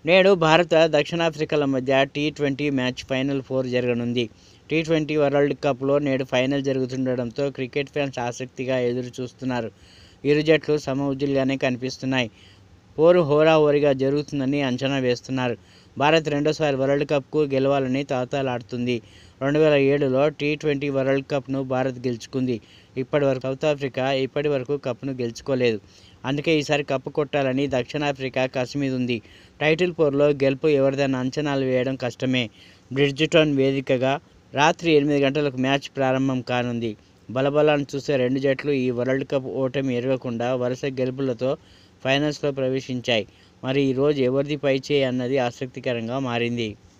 నేడు భారత దక్షిణాఫ్రికాల మధ్య T twenty match final four జరగనుంది టీ ట్వంటీ వరల్డ్ కప్లో నేడు ఫైనల్ జరుగుతుండడంతో క్రికెట్ ఫ్యాన్స్ ఆసక్తిగా ఎదురు చూస్తున్నారు ఇరు జట్లు సమఉజ్జులుగానే కనిపిస్తున్నాయి పోరు హోరాహోరీగా జరుగుతుందని అంచనా వేస్తున్నారు భారత్ రెండోసారి వరల్డ్ కప్కు గెలవాలని తాతాలాడుతుంది రెండు వేల ఏడులో టీ ట్వంటీ వరల్డ్ కప్ను భారత్ గెలుచుకుంది ఇప్పటివరకు సౌత్ ఆఫ్రికా ఇప్పటి వరకు కప్ను గెలుచుకోలేదు అందుకే ఈసారి కప్పు కొట్టాలని దక్షిణాఫ్రికా కసి మీద ఉంది టైటిల్ పోర్లో గెలుపు ఎవరిదైనా అంచనాలు వేయడం కష్టమే బ్రిడ్జ్టౌన్ వేదికగా రాత్రి ఎనిమిది గంటలకు మ్యాచ్ ప్రారంభం కానుంది బలబలాన్ని చూసే రెండు జట్లు ఈ వరల్డ్ కప్ ఓటమి ఎరగకుండా వరుస గెలుపులతో ఫైనల్స్లో ప్రవేశించాయి మరి ఈరోజు ఎవరిది పైచేయి అన్నది ఆసక్తికరంగా మారింది